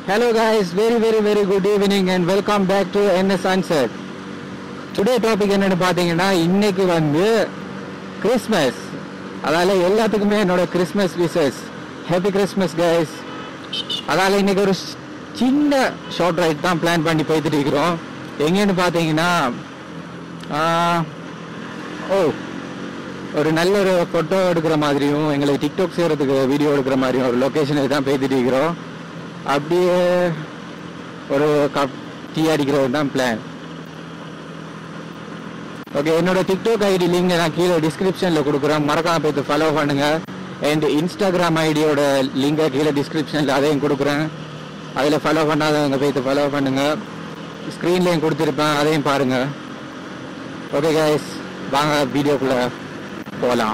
Hello guys, very very very good evening and welcome back to NS Sunset. Today topic என்னன்னு பார்த்தீங்கன்னா இன்னைக்கு வந்து Christmas அதால எல்லாத்துக்குமே என்னோட Christmas wishes happy Christmas guys அதால இன்னைக்கு ஒரு ஸ்- சின்ன ஷார்ட் ரைட் தான் பிளான் பண்ணி போயிட்டு இருக்கிறோம் எங்கேன்னு பார்த்தீங்கன்னா ஆஹ், ஓ ஒரு நல்ல ஒரு ஃபோட்டோ எடுக்கிற மாதிரியும் எங்களுக்கு டிக்டாக் செய்யறதுக்கு வீடியோ எடுக்கிற மாதிரியும் ஒரு லொக்கேஷனுக்கு தான் போயிட்டு இருக்கிறோம் அப்படியே ஒரு கப் டீ அடிக்கிறது தான் பிளான் ஓகே என்னோட டிக்டாக் ஐடி லிங்க் நான் கீழே டிஸ்கிரிப்ஷனில் கொடுக்குறேன் மறக்காம போய் ஃபாலோ பண்ணுங்க அண்ட் இன்ஸ்டாகிராம் ஐடியோட லிங்கை கீழே டிஸ்கிரிப்ஷனில் அதையும் கொடுக்குறேன் அதில் ஃபாலோ பண்ணாதவங்க போய் ஃபாலோ பண்ணுங்க ஸ்க்ரீன்லேயும் கொடுத்துருப்பேன் அதையும் பாருங்க ஓகே கைஸ் வாங்க வீடியோக்குள்ளே போகலாம்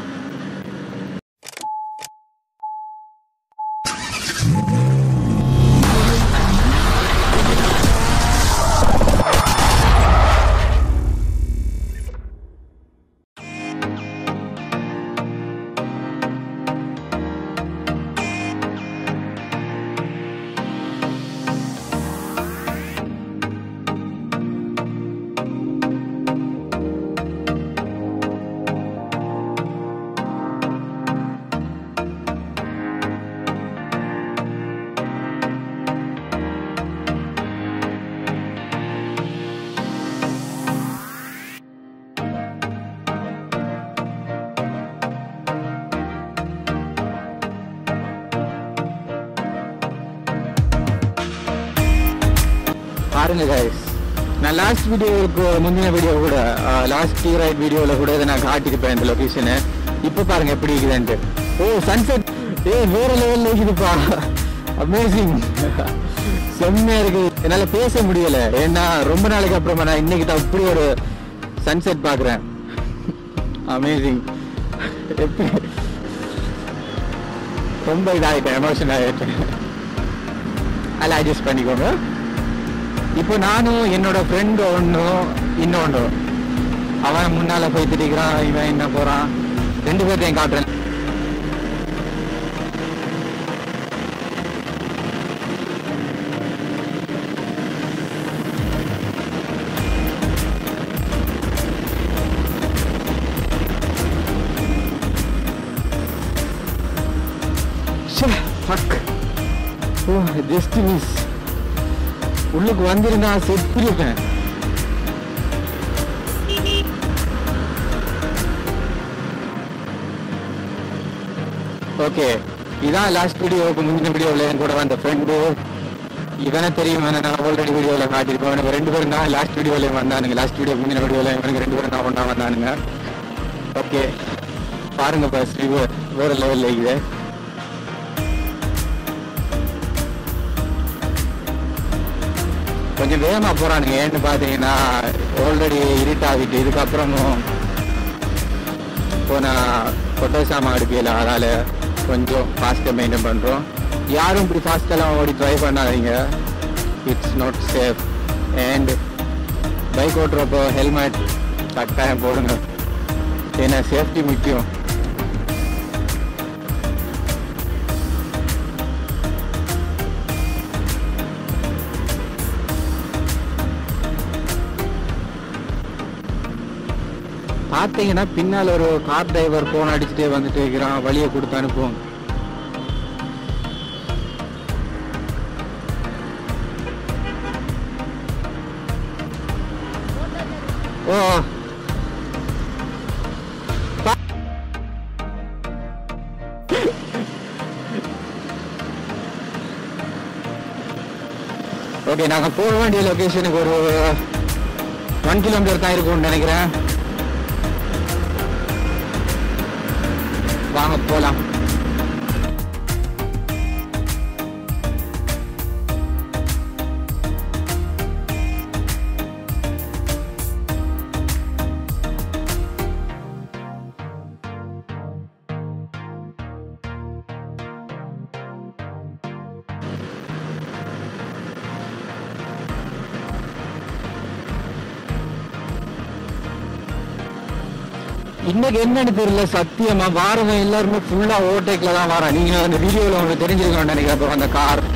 பாருங்க கைஸ் நான் லாஸ்ட் வீடியோவுக்கு முந்தின வீடியோ கூட லாஸ்ட் டீ ரைட் வீடியோவில் கூட இதை நான் காட்டியிருப்பேன் இந்த லொக்கேஷனை இப்போ பாருங்க எப்படி இருக்குதுன்ட்டு ஓ சன்செட் ஏ வேற லெவலில் இருக்குதுப்பா அமேசிங் செம்மையா இருக்கு என்னால் பேச முடியல ஏன்னா ரொம்ப நாளைக்கு அப்புறமா நான் இன்னைக்கு தான் இப்படி ஒரு சன்செட் பார்க்குறேன் அமேசிங் எப்படி ரொம்ப இதாகிட்டேன் எமோஷன் ஆகிட்டேன் அதில் அட்ஜஸ்ட் பண்ணிக்கோங்க இப்போ நானும் என்னோட ஃப்ரெண்டு ஒன்றும் இன்னொன்று அவன் முன்னால போய் திரிக்கிறான் இவன் என்ன போறான் ரெண்டு பேர்த்தையும் காட்டுறேன் ச்சே, fuck. ஓ ஜஸ்ட் மிஸ் உள்ளுக்கு வந்திருந்தா செத்துருப்பேன் ஓகே இதான் லாஸ்ட் வீடியோவுக்கு முந்தின வீடியோவில் என் கூட வந்த ஃப்ரெண்டு இவனை தெரியும் நான் ஆல்ரெடி வீடியோவில் காட்டியிருப்பேன் இவனுக்கு ரெண்டு பேரும் தான் லாஸ்ட் வீடியோவில் வந்தானுங்க லாஸ்ட் வீடியோ முந்தின வீடியோவில் இவனுக்கு ரெண்டு பேரும் தான் ஒன்றா வந்தானுங்க ஓகே பாருங்க பஸ் வேற லெவலில் இருக்குது கொஞ்சம் வேகமா போறானுங்க ஏன்னு பாத்தீங்கன்னா ஆல்ரெடி இருட்டாகிட்டு இதுக்கப்புறமும் இப்போ நான் கொட்டை சாமான் எடுக்கல அதனால கொஞ்சம் ஃபாஸ்ட்டாக மெயின்டைன் பண்றோம் யாரும் இப்படி ஃபாஸ்டெல்லாம் ஓடி ட்ரை பண்ணாதீங்க it's not safe and bike ஓட்டுறப்போ ஹெல்மெட் கட்டாயம் போடுங்க ஏன்னா சேஃப்டி முக்கியம் பார்த்தீங்கன்னா பின்னால் ஒரு கார் டிரைவர் போன் அடிச்சுட்டே வந்துட்டு இருக்கிறான் வழியை கொடுத்து அனுப்புவோம் ஓ பா- ஓகே நாங்க போக வேண்டிய லொகேஷனுக்கு ஒரு ஒன் கிலோமீட்டர் தான் இருக்கும்னு நினைக்கிறேன் வாங்க போலாம் இன்னைக்கு என்னன்னு தெரியல சத்தியமா வாரவன் எல்லாருமே ஃபுல்லா ஓவர்டேக்ல தான் வரான் நீங்க அந்த வீடியோல உங்களுக்கு தெரிஞ்சிருக்கணும்னு நினைக்கிறேன் அப்புறம் அந்த கார்